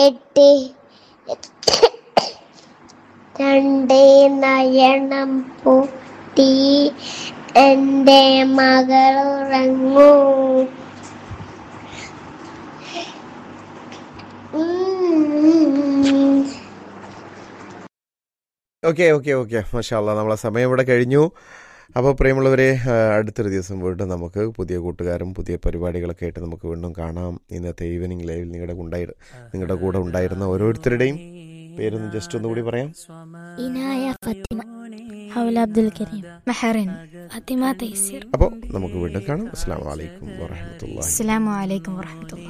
എട്ട് രണ്ട് നയനം പൂട്ടി എൻ്റെ മകൾ ഉറങ്ങൂ ഉം. ഓക്കെ ഓക്കെ ഓക്കെ മഷാല്ല നമ്മളെ സമയം ഇവിടെ കഴിഞ്ഞു അപ്പോൾ പ്രിയമുള്ളവരെ ആ, അടുത്തൊരു ദിവസം വീണ്ടും നമുക്ക് പുതിയ കൂട്ടുകാരും പുതിയ പരിപാടികളൊക്കെ ആയിട്ട് നമുക്ക് വീണ്ടും കാണാം ഇന്നത്തെ ഈവനിങ് ലൈവിൽ നിങ്ങളുടെ ഉണ്ടായി നിങ്ങളുടെ കൂടെ ഉണ്ടായിരുന്ന ഓരോരുത്തരുടെയും പേരൊന്ന് ജസ്റ്റ് ഒന്നുകൂടി പറയാം ഇനായ ഫത്തിമ ഹൗല അബ്ദുൽ കരീം മെഹറിൻ ഫത്തിമ തൈസീർ അപ്പോൾ നമുക്ക് വീണ്ടും കാണാം അസ്സാം വലൈക്കും വാഹമത്തല്ലാ അസ്സലാമു അലൈക്കും വറഹ്മത്തുള്ളാഹി